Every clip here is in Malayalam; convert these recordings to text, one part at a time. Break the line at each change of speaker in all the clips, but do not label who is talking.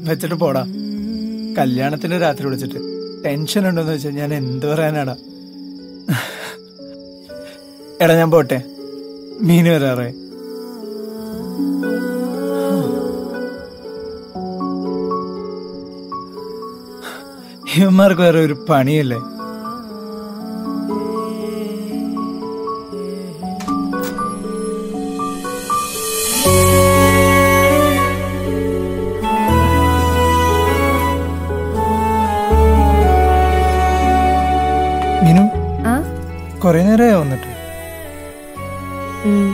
വെച്ചിട്ട് പോടാ കല്യാണത്തിന്റെ രാത്രി വിളിച്ചിട്ട് ടെൻഷൻ ഉണ്ടോന്ന് വെച്ചാൽ ഞാൻ എന്ത് പറയാനാടാ എടാ ഞാൻ പോട്ടെ മീന് വരാറേ ഇവന്മാർക്ക് വേറെ ഒരു പണിയല്ലേ മീനു
ആ
കൊറേ നേരമായി വന്നിട്ട്
ഉം.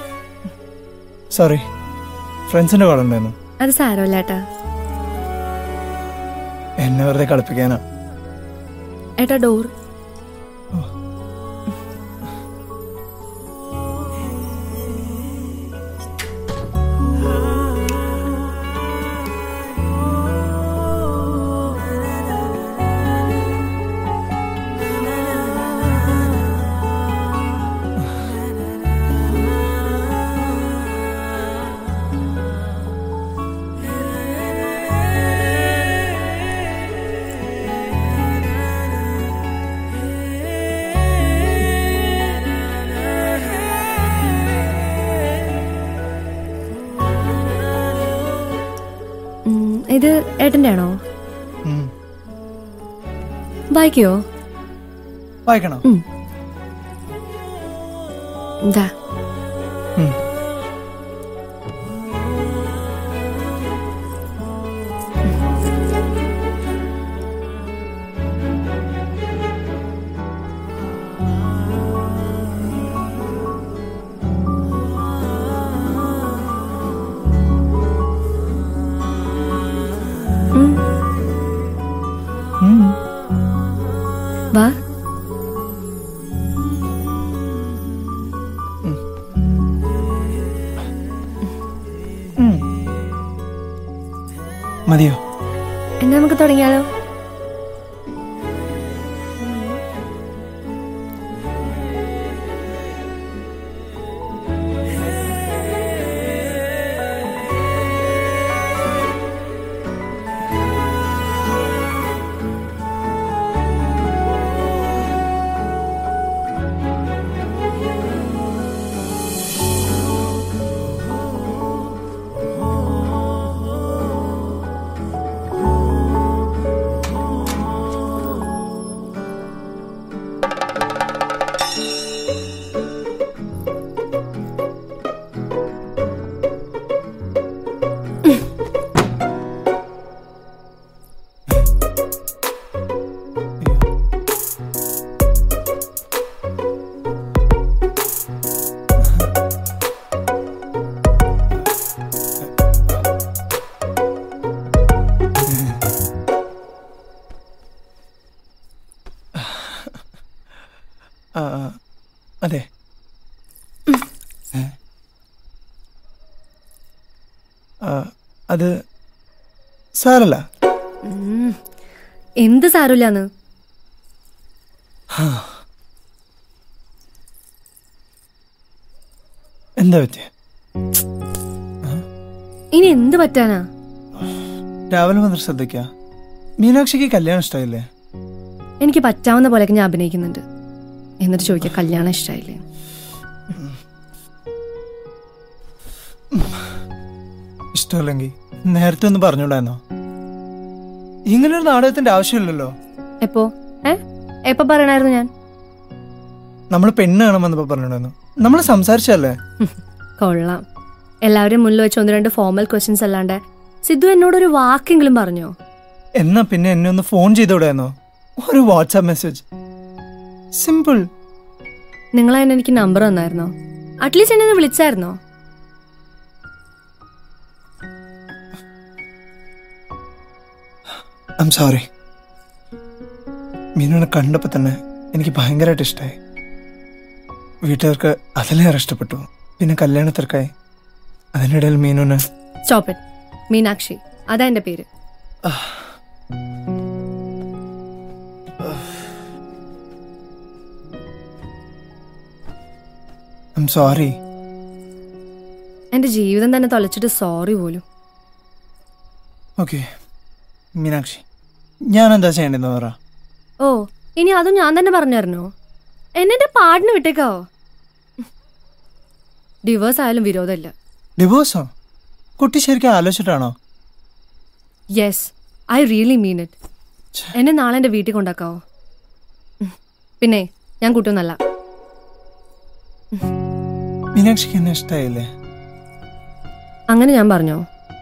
സോറി ഫ്രണ്ട്സിന്റെ കോൾ ഉണ്ടായിരുന്നു
അത് സാരമില്ല ഏട്ടാ
എന്നെ വെറുതെ കളിപ്പിക്കാനാ
ഏട്ടാ ഡോർ ഉം, ഇത് ഏട്ടന്റെ ആണോ
ഉം.
വായിക്കോ
വായിക്കണോ
ഉം. ഇതാ
ഉം.
ഉം.
ഉം.
വാ
ഉം. മതിയോ
എന്നാ നമുക്ക് തുടങ്ങിയാലോ
ആ, ആ. അതെ ഏ? ആ, അത് സാരല്ല
ഉം. എന്ത് സാരമില്ലാന്ന്
എന്താ പറ്റിയ
ഇനി എന്ത് പറ്റാനാ
രാവിലെ വന്നിട്ട് ശ്രദ്ധിക്ക മീനാക്ഷിക്ക് കല്യാണം ഇഷ്ടമായില്ലേ
എനിക്ക് പറ്റാവുന്ന പോലെയൊക്കെ ഞാൻ അഭിനയിക്കുന്നുണ്ട് എന്നിട്ട് ചോദിക്കുക കല്യാണം ഇഷ്ടമായില്ലേ
ഇഷ്ടമല്ലെങ്കിൽ നേരത്തെ ഒന്ന് പറഞ്ഞുകൂടായിരുന്നോ ഇങ്ങനൊരു നാടകത്തിന്റെ ആവശ്യമില്ലല്ലോ
എപ്പോ ഏ എപ്പോ പറയണായിരുന്നു ഞാൻ
നമ്മൾ പെണ്ണ് കാണാമെന്നപ്പോ പറഞ്ഞിട്ടുണ്ടായിരുന്നു നമ്മൾ സംസാരിച്ചല്ലേ
ഹും, കൊള്ളാം എല്ലാവരും മുന്നിൽ വെച്ച് ഒന്ന് രണ്ട് ഫോർമൽ ക്വസ്റ്റ്യൻസ് അല്ലാണ്ട് സിദ്ധു എന്നോടൊരു വാക്കെങ്കിലും പറഞ്ഞോ
എന്നാ പിന്നെ എന്നെ ഒന്ന് ഫോൺ ചെയ്തൂടായിരുന്നോ ഒരു വാട്സാപ്പ് മെസ്സേജ് സിമ്പിൾ
നിങ്ങൾ തന്നെ എനിക്ക് നമ്പർ തന്നായിരുന്നോ അറ്റ്ലീസ്റ്റ് എന്നെ ഒന്ന് വിളിച്ചായിരുന്നോ
ഐ എം സോറി മീനുവിനെ കണ്ടപ്പോൾ തന്നെ എനിക്ക് ഭയങ്കരമായിട്ട് ഇഷ്ടമായി വീട്ടുകാർക്ക് അതിലേറെ ഇഷ്ടപ്പെട്ടു പിന്നെ കല്യാണത്തിരക്കായി അതിനിടയിൽ മീനുവിന്
സ്റ്റോപ്പ് ഇറ്റ് മീനാക്ഷി അതാ എന്റെ പേര്
ഐ എം സോറി
എന്റെ ജീവിതം തന്നെ തൊലച്ചിട്ട് സോറി പോലും
ഓക്കെ മീനാക്ഷി ഞാൻ എന്താ ചെയ്യേണ്ടതെന്ന് പറ
ഓ ഇനി അതും ഞാൻ തന്നെ പറഞ്ഞു തരണോ എന്നെ പാടിന് വിട്ടേക്കാവോ ഡിവോഴ്സ് ആയാലും വിരോധമില്ല
ഡിവോഴ്സോ കുട്ടി ശരിക്കും ആലോചിച്ചിട്ടാണോ
yes I really mean it എന്നെ നാളെ എൻ്റെ വീട്ടിൽ കൊണ്ടാക്കാവോ ഉം. പിന്നെ ഞാൻ കൂട്ടുന്നല്ല
മീനാക്ഷിക്ക് എന്നെ ഇഷ്ടമായില്ലേ
അങ്ങനെ ഞാൻ പറഞ്ഞോ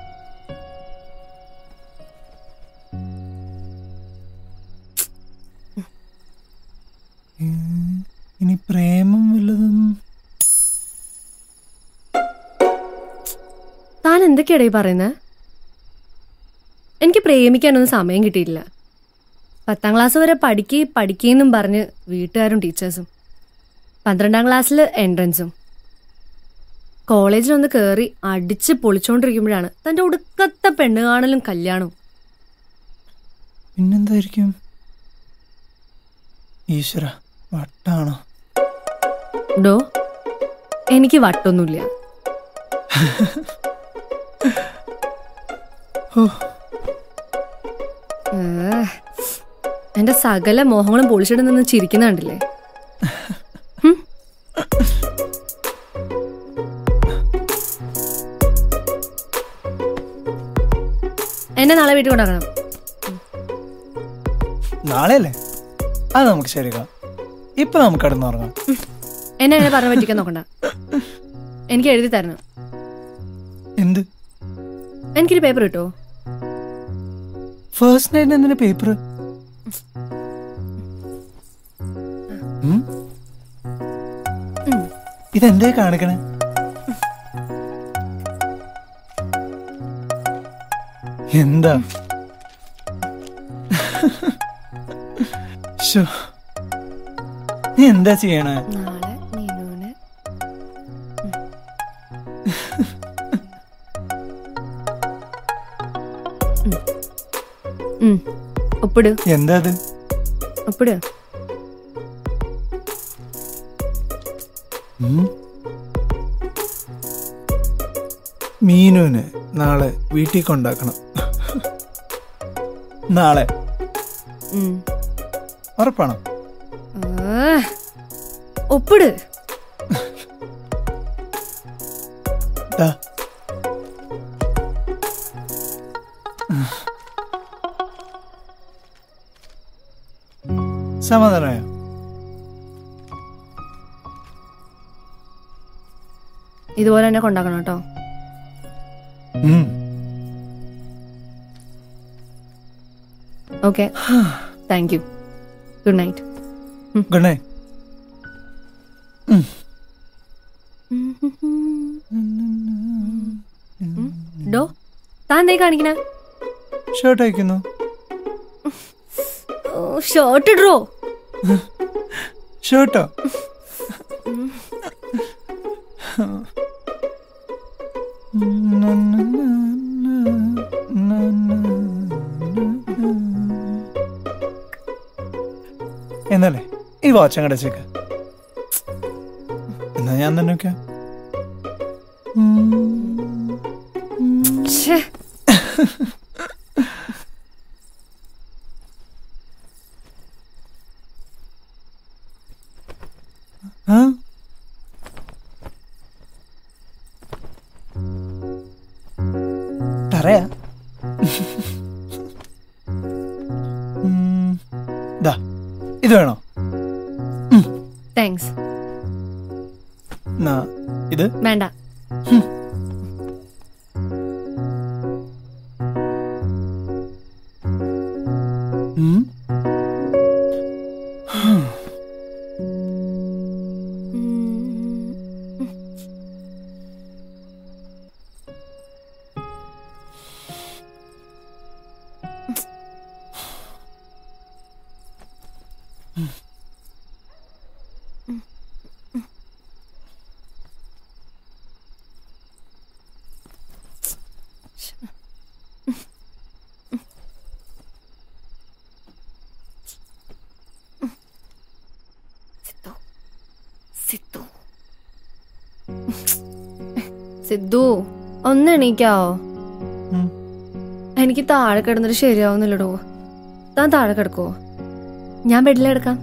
ഉം, ഇനി പ്രേമം വല്ലതും
താൻ എന്തൊക്കെയാടാ ഈ പറയുന്നത് എനിക്ക് പ്രേമിക്കാനൊന്നും സമയം കിട്ടിയില്ല പത്താം ക്ലാസ് വരെ പഠിക്കേ പഠിക്കേന്നും പറഞ്ഞ് വീട്ടുകാരും ടീച്ചേഴ്സും പന്ത്രണ്ടാം ക്ലാസ്സിൽ എൻട്രൻസും കോളേജിലൊന്ന് കയറി അടിച്ച് പൊളിച്ചോണ്ടിരിക്കുമ്പോഴാണ് തൻ്റെ ഒടുക്കത്തെ പെണ്ണ് കാണലും കല്യാണവും
പിന്നെന്തായിരിക്കും ഈശ്വര വട്ടാണോ
ഡോ എനിക്ക് വട്ടൊന്നുമില്ല
ഓ
ഏ, എന്റെ സകല മോഹങ്ങളും പൊളിച്ചിട്ട് നിന്ന് ചിരിക്കുന്ന കണ്ടില്ലേ ഹും? എന്നെ നാളെ വീട്ടിൽ കൊണ്ടാക്കണം
നാളെയല്ലേ അത് നമുക്ക് ശരിയാക്കാം ഇപ്പൊ നമുക്ക് കിടന്നുറങ്ങാം
എന്നെ അങ്ങനെ പറഞ്ഞു പറ്റിക്കാൻ നോക്കണ്ട എനിക്ക് എഴുതി തരണം
എന്ത്
എനിക്കൊരു പേപ്പർ കിട്ടുമോ
ഫസ്റ്റ് നൈറ്റ് എന്തിന്റെ പേപ്പർ ഇതെന്തേ കാണിക്കണേ എന്താ ശോ. നീ എന്താ ചെയ്യണേ
നാളെ നീനുവിന് ഉം. ഉം. ഒപ്പിട്
എന്താ അത്
ഒപ്പിട്
ഉം? മീനുവിന് നാളെ വീട്ടിൽ കൊണ്ടാക്കണം നാളെ
ഉം.
ഉറപ്പാണോ
ആ. ഒപ്പിട്
ദാ. സമാധാനമായോ
ഇതുപോലെ തന്നെ കൊണ്ടാക്കണം കേട്ടോ
ഉം.
Okay thank you good night
good night
ഡോ താൻ എന്തേ കാണിക്കണ
ഷർട്ട് അയക്കുന്നു
ഷർട്ട് ഇടറോ
ഷർട്ടോ എന്നല്ലേ ഈ വാച്ച് അങ്ങോട്ട് വെച്ചേക്ക് എന്നാ ഞാൻ തന്നെ വെക്കാം
ഛേ
ആ? തറയാ ഉം. ദാ ഇത് വേണോ
താങ്ക്സ്
എന്നാ ഇത്
വേണ്ട
ഉം.
സിദ്ധു സിദ്ധു സിദ്ധു ഒന്ന് എണീക്കാവോ
ഉം.
എനിക്ക് താഴെ കിടന്നിട്ട് ശരിയാവുന്നില്ലടോ താൻ താഴെ കിടക്കുവോ ഞാൻ ബെഡിലെടുക്കാം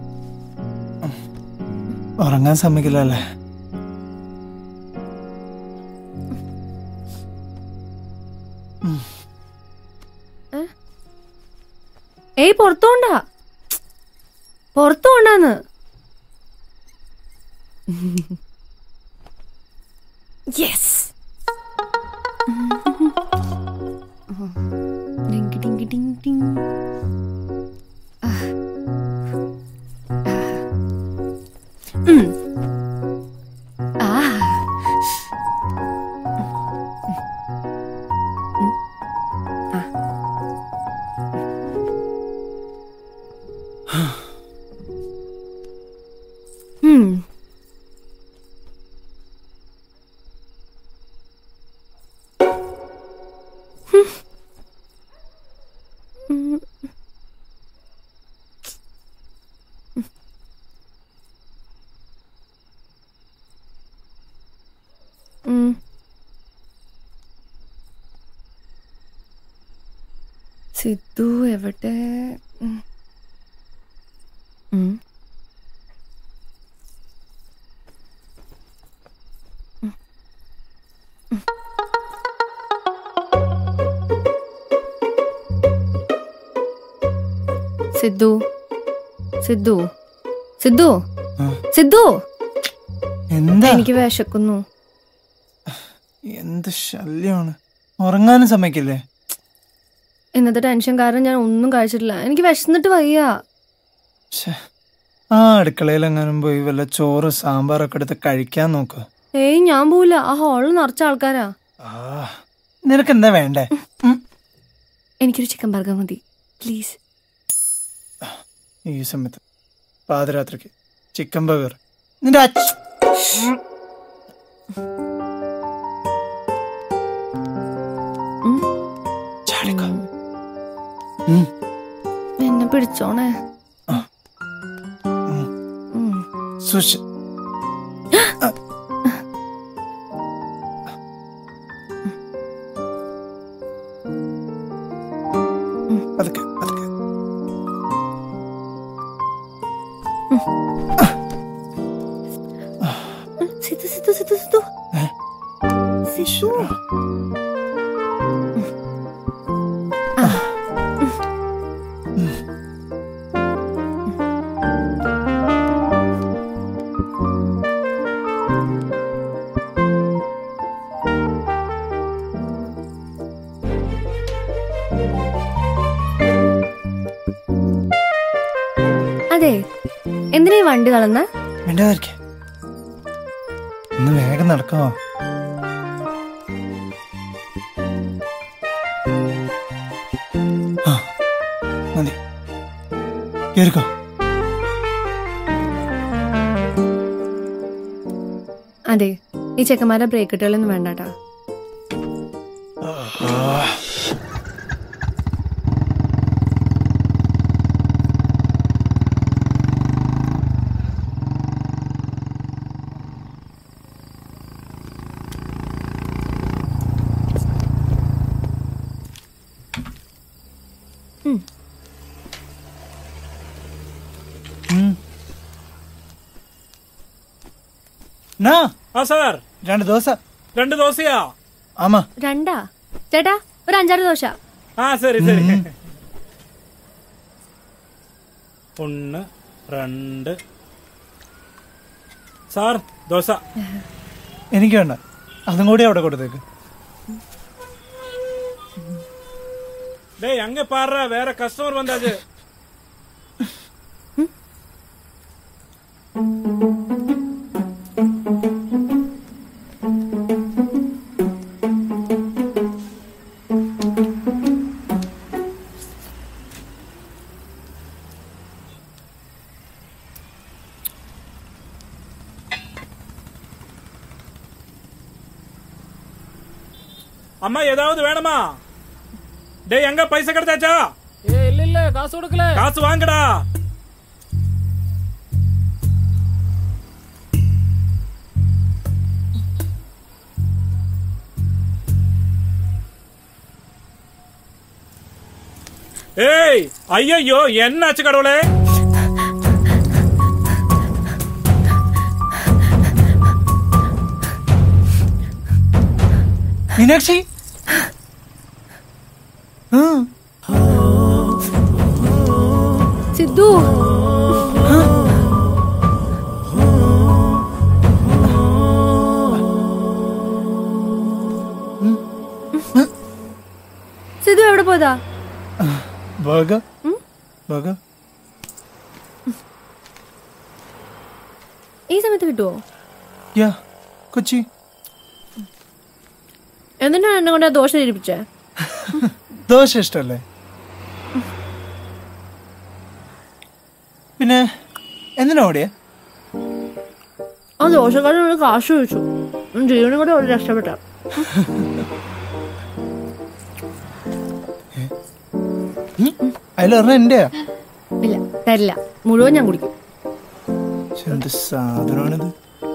ഉറങ്ങാൻ സമ്മതിക്കില്ലല്ലേ
ഏയ് പുറത്തോണ്ടാ പുറത്തോണ്ടാന്ന് യെസ് ഡിങ്ക് ഡിങ്ക് ഡിങ്ക് ഡിങ്ക്. ആ. ആ. ഉം. ആ. ഉം. ആ. ഉം. ഉം. ഉം. സിദ്ധു എവിടെ ഉം. ഉം. ഉം. ഉം. സിദ്ധു സിദ്ധു സിദ്ധു
ആ,
സിദ്ധു
എന്താ
എനിക്ക് വിശക്കുന്നു
എന്ത് ശല്യമാണ് ഉറങ്ങാനും സമ്മതിക്കില്ലേ
ഇന്നത്തെ ടെൻഷൻ കാരണം ഞാൻ ഒന്നും കഴിച്ചിട്ടില്ല എനിക്ക് വിശന്നിട്ട് വയ്യ
ശ്ശെ. ആ അടുക്കളയിലെങ്ങാനും പോയി വല്ല ചോറ് സാമ്പാറൊക്കെ എടുത്ത് കഴിക്കാൻ നോക്ക്
ഏയ് ഞാൻ പോവില്ല ആ ഹാളിൽ നിറച്ച ആൾക്കാരാ
ആ നിനക്ക് എന്താ വേണ്ടേ ഉം.
എനിക്കൊരു ചിക്കൻ ബർഗർ മതി പ്ലീസ്
ഈ സമയത്ത് പാതിരാത്രിക്ക് ചിക്കൻ ബർഗർ നിന്റെ അച്ഛ
ഉം.
ചാടിക്കോ ഉം.
എന്നെ പിടിച്ചോണേ
ആ. ഉം.
ഉം.
സൂക്ഷിച്ച് പതുക്കെ പതുക്കെ
സിദ്ധു സിദ്ധു സിദ്ധു സിദ്ധു
ഏ?
സിദ്ധു അതെ എന്തിനാ ഈ വണ്ടി കളന്ന
മിണ്ടാതിരിക്കെ ഒന്ന് വേഗം നടക്കാമോ ആ മതി കേറിക്കോ
അതെ ഈ ചെക്കന്മാരെ ബ്രേക്ക് ഇട്ടുകളൊന്നും വേണ്ടാട്ടാ
നാ
ആ സാർ
രണ്ട് ദോശ
രണ്ട് ദോശയാ
ആമാ
രണ്ടാ ചേട്ടാ ഒരു അഞ്ചാറ് ദോശ
ആ சரி சரி ഒന്ന് രണ്ട് സാർ ദോശ
എനിക്ക് വേണ്ട അതും കൂടി അവിടെ കൊടുത്തേക്ക്
டேய் அங்க பாடுற வேற கஸ்டமர் வந்தாச்சு அம்மா ஏதாவது வேணுமா டேய் எங்க பைசா கிடைச்சாச்சா
ஏ இல்ல இல்ல காசு கொடுக்கல
காசு வாங்கடா ஏய் ஐயையோ என்னாச்சு கடவுளே
മീനാക്ഷി ആ
സിദ്ധു സിദ്ധു എവിടെ പോയതാ
ബർഗ ബർഗ
ഈ സമയത്ത് കിട്ടുവോ
യാ കൊച്ചി
എന്നിട്ടാണ് എന്നെ കൊണ്ട് ആ ദോഷം ഇരിപ്പിച്ചേ
ദോശ ഇഷ്ടല്ലേ പിന്നെ എന്തിനാ ഓടിയ
ആ ദോഷക്കാരനോട് കാശ് ചോദിച്ചു ഉം, ജീവനും കൂടെ ഒരു രക്ഷപ്പെട്ട
അതിലൊരെണ്ണം എന്റെയാ
ഇല്ല തരില്ല മുഴുവൻ ഞാൻ കുടിക്കും
ശ്ശെ, എന്ത് സാധനമാണിത്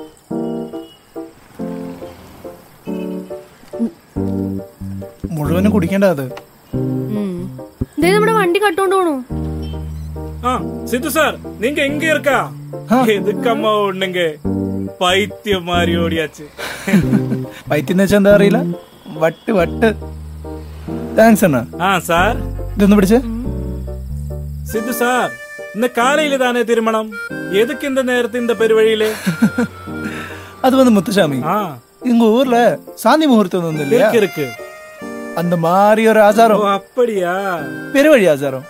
മുഴുവനും കുടിക്കേണ്ട അത്
ഉം. ദേ നമ്മുടെ വണ്ടി കട്ടോണ്ട് പോണു
ஆ சித்து சார் நீங்க எங்க இருக்கா எதுக்கம்மா ஒண்ணுங்க பைத்தியம் மாதிரி ஓடியாச்சு
വയറ്റിന്ന് വെച്ചാൽ എന്താ അറിയില്ല വട്ട് വട്ട് താങ്ക്സ് അണ്ണ
ஆ சார்
ഇതൊന്ന് പിടിച്ചേ
சித்து சார் இந்த காலையில தானே திருமணம் எதுக்கு இந்த நேரத்து இந்த பெருவழியில
அது வந்து முத்துசாமி
ஆ
எங்க ஊர்ல சாந்தி முகூர்த்தம் ஒண்ணு இல்லையா
இருக்கு இருக்கு
அந்த மாதிரி ஒரு
ஓ
ஆச்சாரம்
அப்படியா
பெருவழி ஆச்சாரம்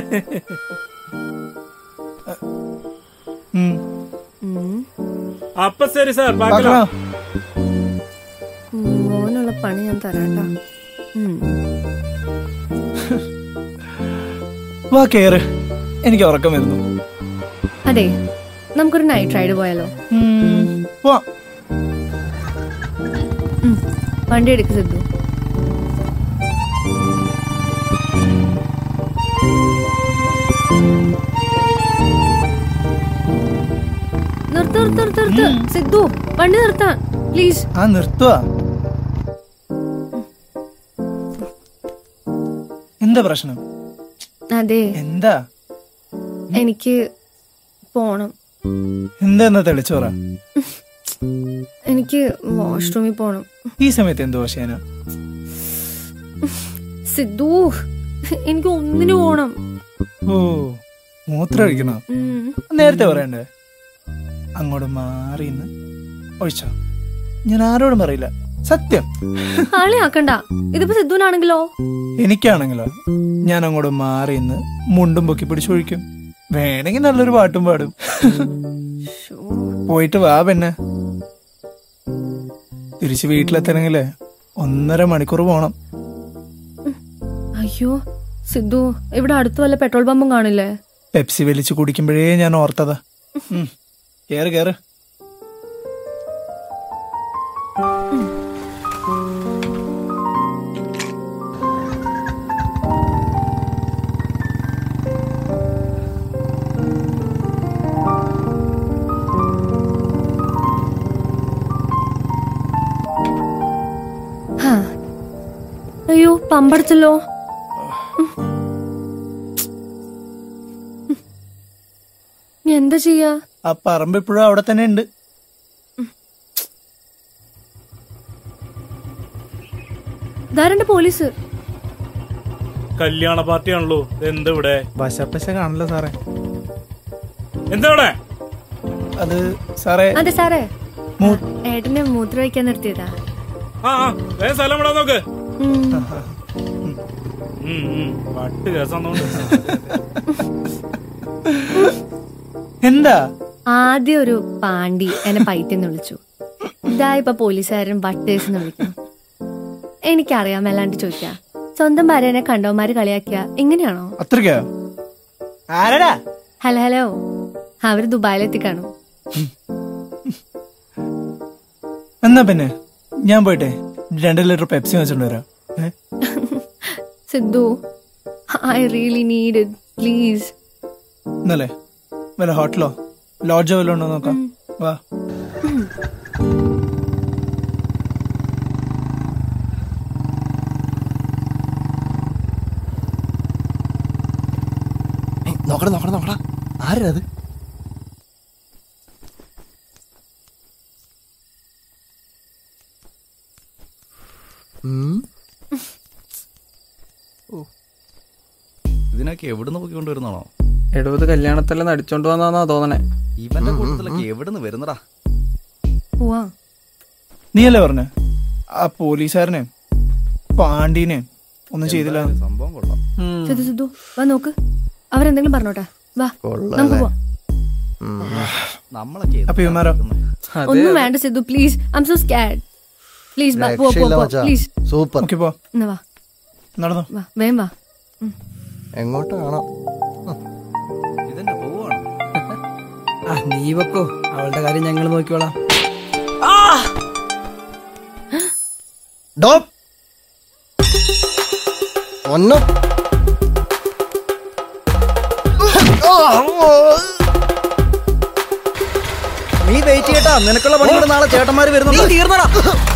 ம்,
ഉം.
அப்ப சரி சார் பார்க்கலாம்
பார்க்கலாம்
ഉം, മോനുള്ള പണി ഞാൻ തരാട്ടാ ഉം.
വാ കേറ് എനിക്ക് ഉറക്കം വരുന്നു
അതെ നമുക്കൊരു നൈറ്റ് റൈഡ് പോയാലോ
ഉം, പോവാം
ഉം. വണ്ടി എടുക്ക് സിദ്ധു നിർത്ത് നിർത്ത് നിർത്ത് നിർത്ത് സിദ്ധു വണ്ടി നിർത്താൻ പ്ലീസ്
ആ നിർത്തുവാ എന്താ പ്രശ്നം
അതെ
എന്താ
എനിക്ക് പോണം
എന്താ എന്നാ തെളിച്ചു പറ
എനിക്ക് വാഷ്റൂമിൽ പോണം
ഈ സമയത്ത് എന്ത് ദോശയാനാ
സിദ്ധു എനിക്ക് ഒന്നിനു പോണം
ഓ മൂത്രം ഒഴിക്കണോ
ഉം.
നേരത്തെ പറയണ്ടേ അങ്ങോട്ട് മാറി ഇന്ന് ഒഴിച്ചോ ഞാൻ ആരോടും പറയില്ല സത്യം
കളിയാക്കണ്ട ഇതിപ്പോ സിദ്ധുവിനാണെങ്കിലോ
എനിക്കാണെങ്കിലോ ഞാൻ അങ്ങോട്ട് മാറി ഇന്ന് മുണ്ടും പൊക്കി പിടിച്ചൊഴിക്കും വേണമെങ്കിൽ നല്ലൊരു പാട്ടും പാടും
ശ്ശോ.
പോയിട്ട് വാ പെണ്ണെ തിരിച്ച് വീട്ടിലെത്തണമെങ്കിലേ ഒന്നര മണിക്കൂർ പോണം
അയ്യോ സിദ്ധു ഇവിടെ അടുത്ത് വല്ല പെട്രോൾ പമ്പും കാണില്ലേ
പെപ്സി വലിച്ച് കുടിക്കുമ്പോഴേ ഞാൻ ഓർത്തതാ ഉം. കേറ് കേറ്
ഹാ. അയ്യോ പമ്പടിച്ചല്ലോ ഇനി എന്താ ചെയ്യാ
ആ പറമ്പ് ഇപ്പോഴും അവിടെ തന്നെ ഉണ്ട്
ധാരണ്ട് പോലീസ്
കല്യാണ പാർട്ടിയാണല്ലോ എന്താ ഇവിടെ
വശപ്പശ കാണില്ല സാറേ
എന്താ ഇവിടെ
അത് സാറേ
അതെ സാറേ
മൂ-
ഏട്ടനെ മൂത്ര വയ്ക്കാൻ നിർത്തിയതാ
ആ ആ വേഗം സ്ഥലം വിടാൻ നോക്ക്
ഉം.
ഉം, ഉം. വട്ട് കേസാന്നോണ്ട്
എന്താ
ആദ്യം ഒരു പാണ്ടി എന്നെ പൈറ്റെന്ന് വിളിച്ചു ഇതാ ഇപ്പൊ പോലീസുകാരൻ ബട്ടേഴ്സ് എന്ന് വിളിക്കുന്നു എനിക്കറിയാം അല്ലാണ്ട് ചോദിക്കാം സ്വന്തം ഭാര്യനെ കണ്ടവന്മാര് കളിയാക്കിയ എങ്ങനെയാണോ
അത്രയ്ക്കാ ആരടാ
ഹലോ ഹലോ അവര് ദുബായിലെത്തി കാണും
എന്നാ പിന്നെ ഞാൻ പോയിട്ടെ രണ്ട് ലിറ്റർ പെപ്സി വെച്ചോണ്ട് വരാം ഏ?
Sidhu I really need it please
ഇന്നലെ വല്ല ഹോട്ടലോ ലോഡ്ജോ വല്ലതും ഉണ്ടോ നോക്കാം വാ
നോക്കടാ നോക്കടാ നോക്കടാ ആരാ അത് ഉം.
ഇതിനൊക്കെ എവിടുന്ന് പൊക്കിക്കൊണ്ട് വരുന്നാണോ
എഴുപത് കല്യാണത്തെല്ലാം നടിച്ചോണ്ട് വന്നാന്നാ തോന്നണേ
ഇവന്റെ കൂട്ടത്തിലൊക്കെ എവിടുന്ന് വരുന്നടാ
പോവാ
നീയല്ലേ പറഞ്ഞ ആ പോലീസുകാരനെയും പാണ്ടീനെയും ഒന്നും ചെയ്തില്ല
എന്തായാലും സംഭവം കൊള്ളാം
സിദ്ധു സിദ്ധു വാ നോക്ക് അവരെന്തെങ്കിലും പറഞ്ഞോട്ടെ വാ നമുക്ക് പോവാം
നമ്മളൊക്കെ
അപ്പൊ ഇവന്മാരോ?
അതെ
ഒന്നും വേണ്ട Sidhu please I'm so scared please വാ പോ പോ
രക്ഷയില്ല
പോ
മച്ചാ
പ്ലീസ്
സൂപ്പർ
ഓക്കെ പോ
എന്നാ വാ
നടന്നോ
വാ വേഗം വാ
എങ്ങോട്ടാണോ
ഇതെന്നെ പോവാണ്
ആ നീ വെക്കോ അവളുടെ കാര്യം ഞങ്ങൾ നോക്കിക്കോളാം
ഡോ ഒന്നും
നീ വെയിറ്റ് ചെയ്യട്ടാ നിനക്കുള്ള പണി കൂടെ നാളെ ചേട്ടന്മാര് വരുന്നുണ്ട്
തീർന്നടാ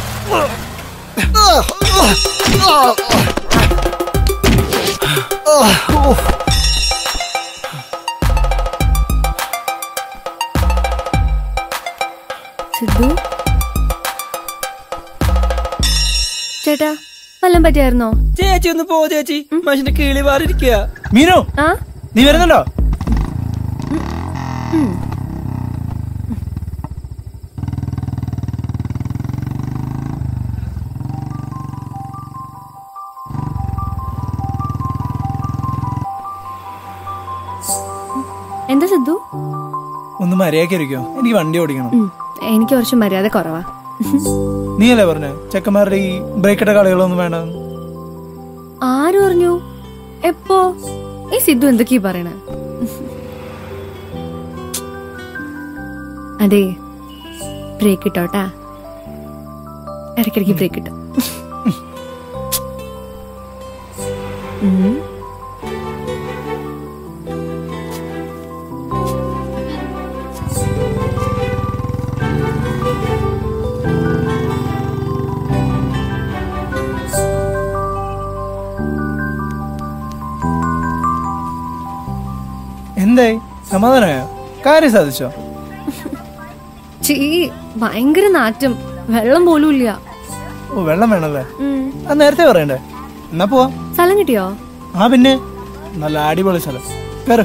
സിദ്ധു ചേട്ടാ വല്ലം പറ്റിയായിരുന്നോ
ചേച്ചി ഒന്ന് പോ ചേച്ചി മനുഷ്യന്റെ കിളി മാറിയിരിക്കുക
മീനു
ആ
നീ വരുന്നുണ്ടോ
എന്താ സിദ്ധു
ഒന്ന് മര്യാദക്കിരിക്കോ എനിക്ക് വണ്ടി ഓടിക്കണം
ഉം, എനിക്ക് കുറച്ച് മര്യാദ കുറവാ
നീയല്ലേ പറഞ്ഞ ചെക്കന്മാരുടെ ഈ ബ്രേക്ക് ഇട്ട കളികളൊന്നും വേണ്ട
ആര് പറഞ്ഞു എപ്പോ ഈ സിദ്ധു എന്തൊക്കെയാ പറയണ അതെ ബ്രേക്ക് ഇട്ടോട്ടാ ഇടയ്ക്കിടയ്ക്ക് ബ്രേക്ക് ഇട്ടോ ഉം.
എന്തായി സമാധാനമായോ കാര്യം സാധിച്ചോ
ചീ ഭയങ്കര നാറ്റം വെള്ളം പോലും ഇല്ല
ഓ വെള്ളം വേണല്ലേ
ഉം.
അത് നേരത്തെ പറയണ്ടേ എന്നാ പോവാ
സ്ഥലം കിട്ടിയോ
ആ പിന്നെ നല്ല അടിപൊളി സ്ഥലം കേറ്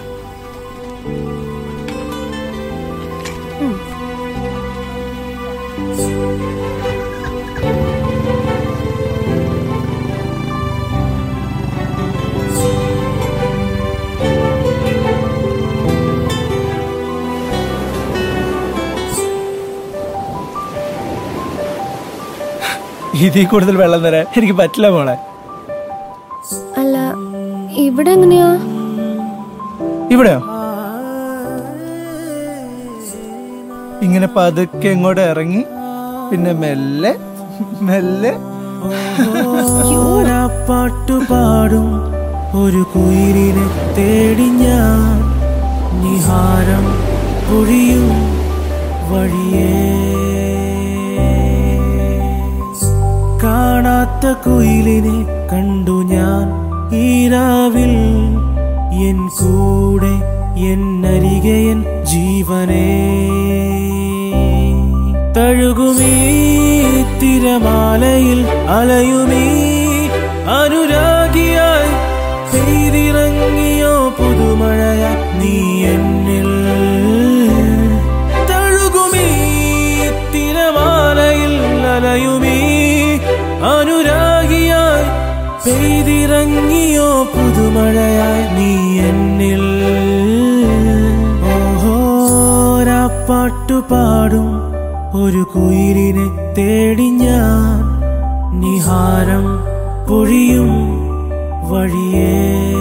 ഇതിൽ കൂടുതൽ വെള്ളം തരാൻ എനിക്ക് പറ്റില്ല മോളെ
അല്ല ഇവിടെ എങ്ങനെയാ
ഇവിടെയോ ഇങ്ങനെ പതുക്കെ ഇങ്ങോട്ട് ഇറങ്ങി പിന്നെ മെല്ലെ മെല്ലെ
പാട്ടുപാടും ഒരു കുയിലിനെ തേടി ഞാൻ നിഹാരം പൊഴിയും വഴിയേ കാണാത്ത കുയിലിനെ കണ്ടു ഞാൻ ഈരാവിൽ എൻ കൂടെ എന്നരികെ എൻ ജീവനേ തഴുകുമീ തിരമാലയിൽ അലയുമീ അനുരാഗിയായി പെയ്തിറങ്ങിയോ പുതുമഴയ നീ എന്നിൽ തഴുകുമീ തിരമാലയിൽ അലയുമീ അനുരാഗിയായി പെയ്തിറങ്ങിയോ പുതുമഴയായി നീ എന്നിൽ ഓഹോരാ പാട്ടുപാടും ഒരു കുയിലിനെ തേടി ഞാൻ നിഹാരം പൊഴിയും വഴിയേ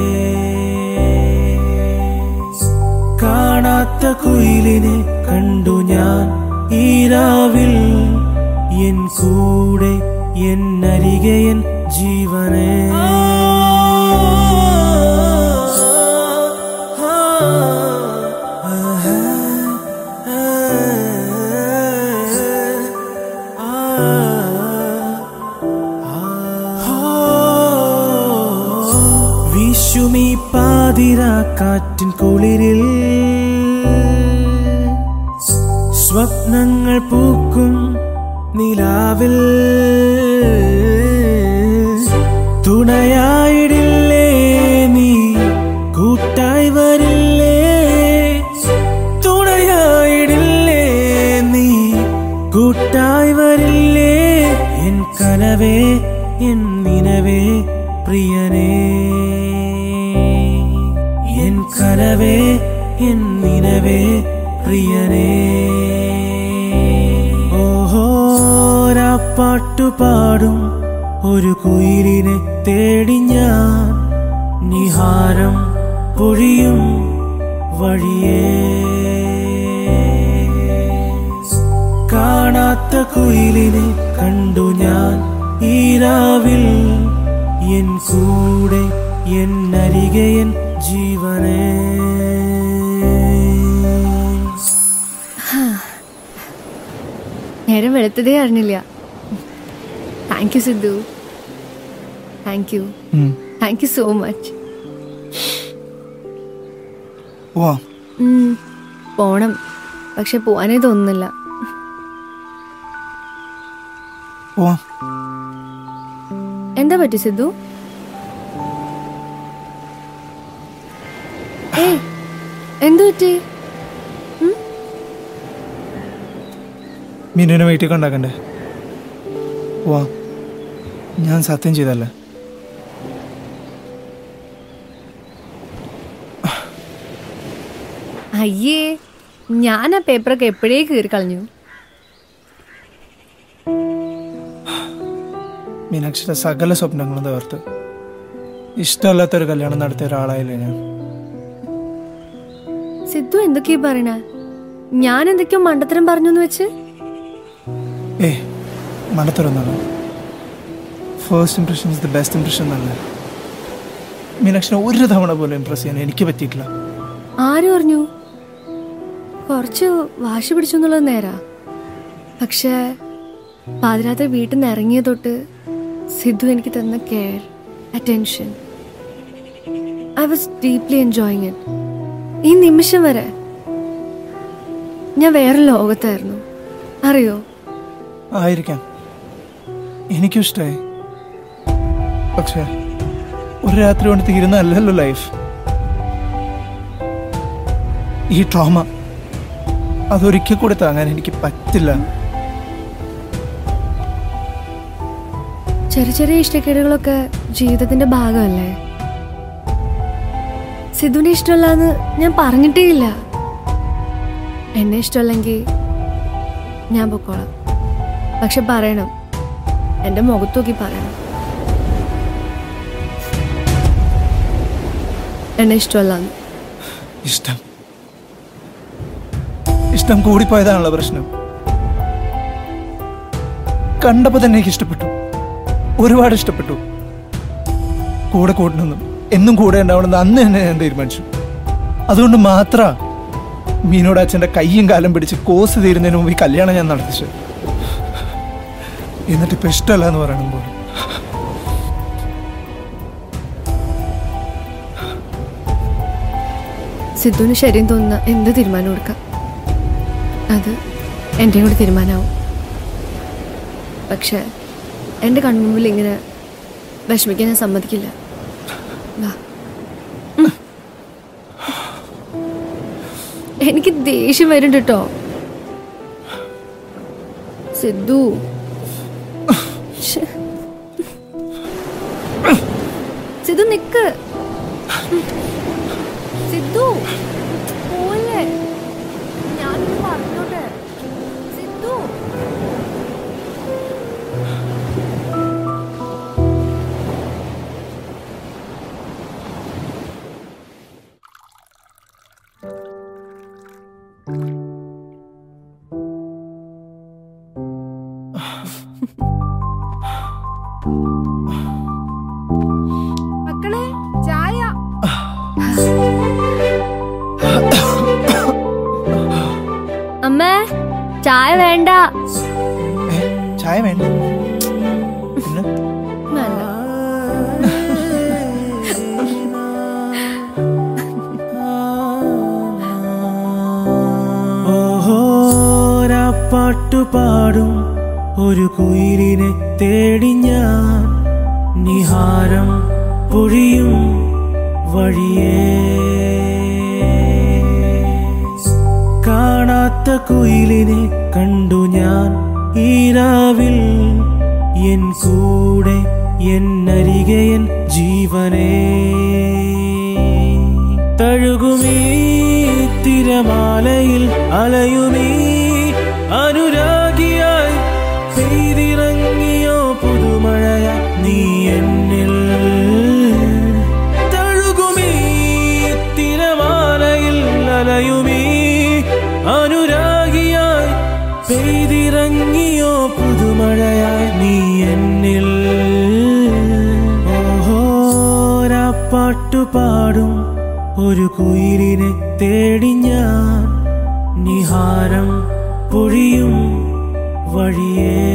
കാണാത്ത കുയിലിനെ കണ്ടു ഞാൻ ഈരാവിൽ എൻ കൂടെ എന്നരികെ എൻ ജീവനേ വിഷുമീ പാത പാതിരാക്കാറ്റിൻ കുളിരിൽ സ്വപ്നങ്ങൾ പൂക്കും നിലാവിൽ തുണയായിടില്ലേ നീ കൂട്ടായി വരില്ലേ തുണയായിടില്ലേ നീ കൂട്ടായി വരില്ലേ എൻ കനവേ എൻ നിനവേ പ്രിയനേ എൻ കനവേ എൻ നിനവേ പ്രിയനേ ഓഹോരാ പാട്ടുപാടും ഒരു കുയിലിനെ തേടി ഞാൻ നിഹാരം പൊഴിയും വഴിയേ കാണാത്ത കുയിലിനെ കണ്ടു ഞാൻ ഈ രാവിൽ എൻ കൂടെ എൻ അരികെ എൻ ജീവനേ
നേരം വെളുത്തതേ അറിഞ്ഞില്ല thank you Sidhu thank you
ഉം.
താങ്ക് യു സോ മച്ച്
പോവാം
പോണം പക്ഷെ പോവാനേ തോന്നുന്നില്ല
പോവാം
എന്താ പറ്റി സിദ്ധു ഏയ് എന്തു പറ്റി
മീനുവിനെ വീട്ടിൽ കൊണ്ടാക്കണ്ടേ പോവാം ഞാൻ സത്യം ചെയ്തല്ലേ
അയ്യേ ഞാൻ ആ പേപ്പറൊക്കെ എപ്പോഴേ കീറി കളഞ്ഞു
മീനാക്ഷിയുടെ സകല സ്വപ്നങ്ങളും തകർത്ത് ഇഷ്ടമല്ലാത്തൊരു കല്യാണം നടത്തിയ ഒരാളായില്ലേ ഞാൻ
സിദ്ധു എന്തൊക്കെയാ പറയണ ഞാൻ എന്തൊക്കെയോ മണ്ടത്തരം പറഞ്ഞു എന്ന് വെച്ച്
ഏ മണത്തുറന്നാണ് first impression is the best impression എന്നല്ല മീനാക്ഷിനെ ഒരു തവണ പോലും ഇംപ്രസ് ചെയ്യാൻ എനിക്ക് പറ്റിയിട്ടില്ല
ആര് പറഞ്ഞു കുറച്ച് വാശി പിടിച്ചു എന്നുള്ളത് നേരാ പക്ഷേ പാതിരാത്രി വീട്ടിൽ നിന്ന് ഇറങ്ങിയ തൊട്ട് സിദ്ധു എനിക്ക് തന്ന care attention I was deeply enjoying it ഈ നിമിഷം വരെ ഞാൻ വേറെ ലോകത്തായിരുന്നു അറിയോ
ആയിരിക്കാം എനിക്കും ഇഷ്ടമായി പക്ഷേ ഒരു രാത്രി കൊണ്ട് തീരുന്നതല്ലല്ലോ ലൈഫ് ഈ ട്രോമ അതൊരിക്കൽ കൂടി താങ്ങാൻ എനിക്ക് പറ്റില്ല
ചെറിയ ചെറിയ ഇഷ്ടക്കേടുകളൊക്കെ ജീവിതത്തിന്റെ ഭാഗമല്ലേ സിദ്ധുവിനെ ഇഷ്ടമല്ലാന്ന് ഞാൻ പറഞ്ഞിട്ടേ ഇല്ല എന്നെ ഇഷ്ടമല്ലെങ്കിൽ ഞാൻ പൊക്കോളാം പക്ഷെ പറയണം എന്റെ മുഖത്ത് നോക്കി പറയണം എന്നെ ഇഷ്ടമല്ലാന്ന്
ഇഷ്ടം ഇഷ്ടം കൂടിപ്പോയതാണല്ലോ പ്രശ്നം കണ്ടപ്പോ തന്നെ എനിക്ക് ഇഷ്ടപ്പെട്ടു ഒരുപാട് ഇഷ്ടപ്പെട്ടു കൂടെ കൂട്ടണമെന്നും എന്നും കൂടെ ഉണ്ടാവണമെന്ന് അന്ന് തന്നെ ഞാൻ തീരുമാനിച്ചു അതുകൊണ്ട് മാത്ര മീനോട് അച്ഛൻ്റെ കയ്യും കാലം പിടിച്ച് കോസ് തീരുന്നതിന് മുമ്പ് ഈ കല്യാണം ഞാൻ നടത്തിച്ചു എന്നിട്ടിപ്പോ ഇഷ്ടമല്ല എന്ന് പറയണം പോലും
സിദ്ധുവിന് ശരിയും തോന്നുന്ന എന്ത് തീരുമാനം എടുക്കാം അത് എൻ്റെ കൂടെ തീരുമാനമാവും പക്ഷെ എൻ്റെ കൺമുമ്പിൽ ഇങ്ങനെ വിഷമിക്കാൻ ഞാൻ സമ്മതിക്കില്ല വാ ഉം. എനിക്ക് ദേഷ്യം വരുന്നുണ്ട് കേട്ടോ സിദ്ധു ശ്ശെ. സിദ്ധു നിക്ക് സിദ്ധു പോലെ ഞാനൊന്ന് പറഞ്ഞോട്ടെ സിദ്ധു
മക്കളെ ചായ
അമ്മേ ചായ വേണ്ട
ഏ, ചായ വേണ്ട പിന്നെ
വേണ്ട
പാട്ടുപാടും ഒരു കുയിലിനെ തേടി ഞാൻ നിഹാരം പൊഴിയും വഴിയേ കാണാത്ത കുയിലിനെ കണ്ടു ഞാൻ ഈരാവിൽ എൻ കൂടെ എന്നരികെ എൻ ജീവനേ തഴുകുമീ തിരമാലയിൽ അലയുമീ അനുരാഗിയായി പെയ്തിറങ്ങിയോ പുതുമഴയ നീ എന്നിൽ തഴുകുമീ തിരമാലയിൽ അലയുമീ അനുരാഗിയായി പെയ്തിറങ്ങിയോ പുതുമഴയായി നീ എന്നിൽ ഓഹോരാ പാട്ടുപാടും ഒരു കുയിലിനെ തേടി ഞാൻ നിഹാരം പൊഴിയും വഴിയേ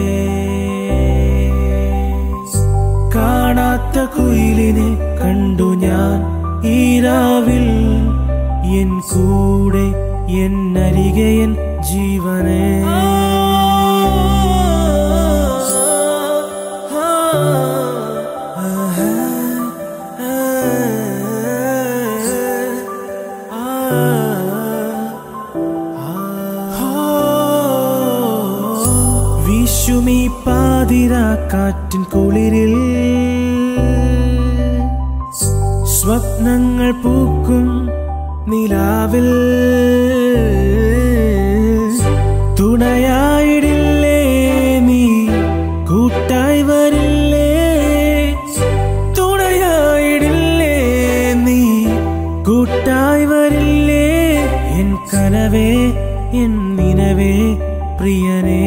കാണാത്ത കുയിലിനെ കണ്ടു ഞാൻ ഈരാവിൽ എൻ കൂടെ എന്നരികെ എൻ ജീവനേ വിഷുമീ പാതിര കാറ്റിൻ കുളിരിൽ സ്വപ്നങ്ങൾ പൂക്കും നിലാവിൽ തുണയായിടില്ലേ നീ കൂട്ടായി വരില്ലേ തുണയായിടില്ലേ നീ കൂട്ടായി വരില്ലേ എൻ കനവേ എൻ നിനവേ പ്രിയനേ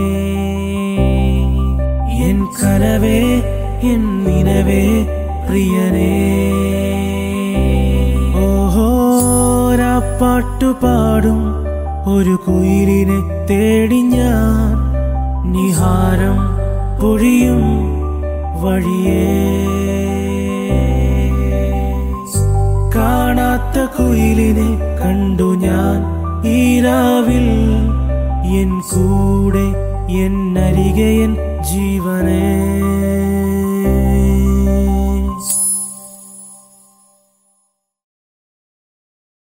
എൻ കനവേ എൻ നിനവേ പ്രിയനേ ഓഹോരാ പാട്ടുപാടും ഒരു കുയിലിനെ തേടി ഞാൻ നിഹാരം പൊഴിയും വഴിയേ കാണാത്ത കുയിലിനെ കണ്ടു ഞാൻ ഈരാവിൽ എൻ കൂടെ എന്നരികെ എൻ ജീവനേ